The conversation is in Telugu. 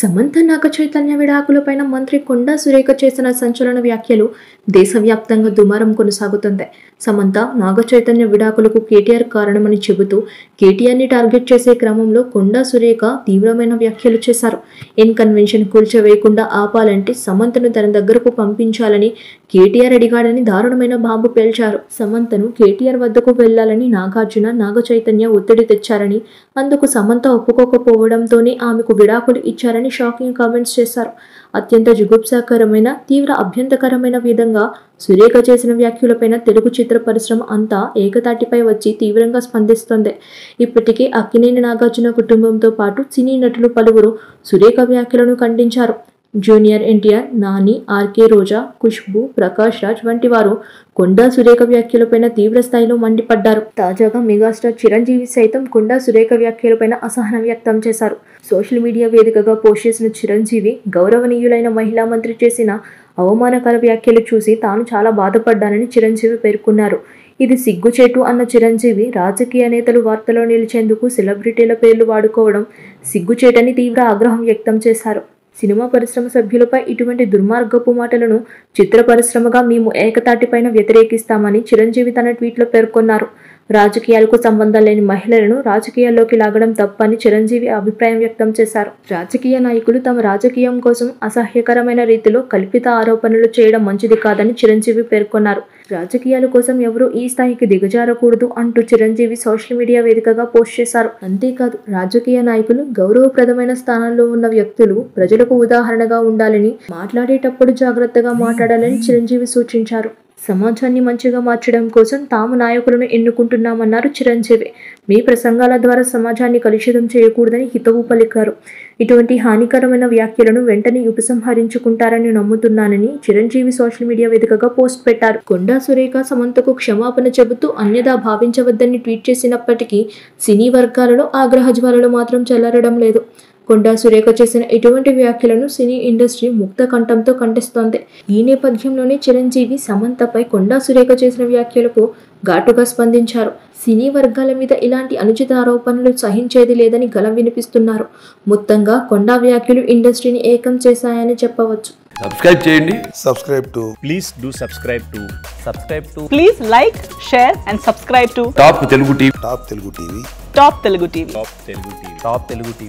సమంత నాగ చైతన్య విడాకులపైన మంత్రి కొండా సురేఖ చేసిన సంచలన వ్యాఖ్యలు దేశవ్యాప్తంగా దుమారం కొనసాగుతుంది సమంత నాగ చైతన్య విడాకులకు కేటీఆర్ కారణమని చెబుతూ కేటీఆర్ని టార్గెట్ చేసే క్రమంలో కొండా సురేఖ తీవ్రమైన వ్యాఖ్యలు చేశారు ఎన్ కన్వెన్షన్ కూల్చివేయకుండా ఆపాలంటే సమంతను తన దగ్గరకు పంపించాలని కేటీఆర్ అడిగాడని దారుణమైన బాంబు పేల్చారు సమంతను కేటీఆర్ వద్దకు వెళ్లాలని నాగార్జున నాగ చైతన్య ఒత్తిడి తెచ్చారని అందుకు సమంత ఒప్పుకోకపోవడంతోనే ఆమెకు విడాకులు ఇచ్చారని షాకింగ్ కామెంట్స్ చేశారు అత్యంత జుగుప్సాకరమైన తీవ్ర అభ్యంతకరమైన విధంగా సురేఖ చేసిన వ్యాఖ్యలపైన తెలుగు చిత్ర పరిశ్రమ అంతా ఏకతాటిపై వచ్చి తీవ్రంగా స్పందిస్తోంది ఇప్పటికే అక్కినేని నాగార్జున కుటుంబంతో పాటు సినీ నటులు పలువురు సురేఖ వ్యాఖ్యలను ఖండించారు జూనియర్ ఎన్టీఆర్ నాని ఆర్కే రోజా ఖుష్బు ప్రకాష్ రాజ్ వంటి వారు కొండా సురేఖ వ్యాఖ్యలపైన తీవ్ర స్థాయిలో మండిపడ్డారు తాజాగా మెగాస్టార్ చిరంజీవి సైతం కొండా సురేఖ వ్యాఖ్యలపైన అసహనం వ్యక్తం చేశారు సోషల్ మీడియా వేదికగా పోస్ట్ చేసిన చిరంజీవి గౌరవనీయులైన మహిళా మంత్రి చేసిన అవమానకర వ్యాఖ్యలు చూసి తాను చాలా బాధపడ్డానని చిరంజీవి పేర్కొన్నారు ఇది సిగ్గుచేటు అన్న చిరంజీవి రాజకీయ నేతలు వార్తలో నిలిచేందుకు సెలబ్రిటీల పేర్లు వాడుకోవడం సిగ్గుచేటని తీవ్ర ఆగ్రహం వ్యక్తం చేశారు సినిమా పరిశ్రమ సభ్యులపై ఇటువంటి దుర్మార్గపు మాటలను చిత్ర పరిశ్రమగా మేము ఏకతాటిపైన వ్యతిరేకిస్తామని చిరంజీవి తన ట్వీట్లో పేర్కొన్నారు రాజకీయాలకు సంబంధం లేని మహిళలను రాజకీయాల్లోకి లాగడం తప్పని చిరంజీవి అభిప్రాయం వ్యక్తం చేశారు రాజకీయ నాయకులు తమ రాజకీయం కోసం అసహ్యకరమైన రీతిలో కల్పిత ఆరోపణలు చేయడం మంచిది కాదని చిరంజీవి పేర్కొన్నారు రాజకీయాల కోసం ఎవరూ ఈ స్థాయికి దిగజారకూడదు అంటూ చిరంజీవి సోషల్ మీడియా వేదికగా పోస్ట్ చేశారు అంతేకాదు రాజకీయ నాయకులు గౌరవప్రదమైన స్థానంలో ఉన్న వ్యక్తులు ప్రజలకు ఉదాహరణగా ఉండాలని మాట్లాడేటప్పుడు జాగ్రత్తగా మాట్లాడాలని చిరంజీవి సూచించారు సమాజాన్ని మంచిగా మార్చడం కోసం తాము నాయకులను ఎన్నుకుంటున్నామన్నారు చిరంజీవి మీ ప్రసంగాల ద్వారా సమాజాన్ని కలుషితం చేయకూడదని హితవు పలికారు ఇటువంటి హానికరమైన వ్యాఖ్యలను వెంటనే ఉపసంహరించుకుంటారని నమ్ముతున్నానని చిరంజీవి సోషల్ మీడియా వేదికగా పోస్ట్ పెట్టారు కొండా సురేఖ సమంతకు క్షమాపణ చెబుతూ అన్యదా భావించవద్దని ట్వీట్ చేసినప్పటికీ సినీ వర్గాలలో ఆగ్రహ జ్వాలలు మాత్రం చెల్లరడం లేదు కొండా సురేఖ చేసిన ఇటువంటి వ్యాఖ్యలను సినీ ఇండస్ట్రీ ముక్త కంఠంతో ఖండిస్తోంది ఈ నేపథ్యంలోనే చిరంజీవి సమంతపై కొండా సురేఖ చేసిన వ్యాఖ్యలకు ఘాటుగా స్పందించారు సినీ వర్గాల మీద ఇలాంటి అనుచిత ఆరోపణలు సహించేది లేదని గలం వినిపిస్తున్నారు మొత్తంగా కొండా వ్యాఖ్యలు ఇండస్ట్రీని ఏకం చేశాయని చెప్పవచ్చు సబ్స్క్రైబ్ చేయండి subscribe to please do subscribe to subscribe to Please like, share, and subscribe to top Telugu TV Top Telugu TV. Top Telugu TV. top telugu tv top telugu tv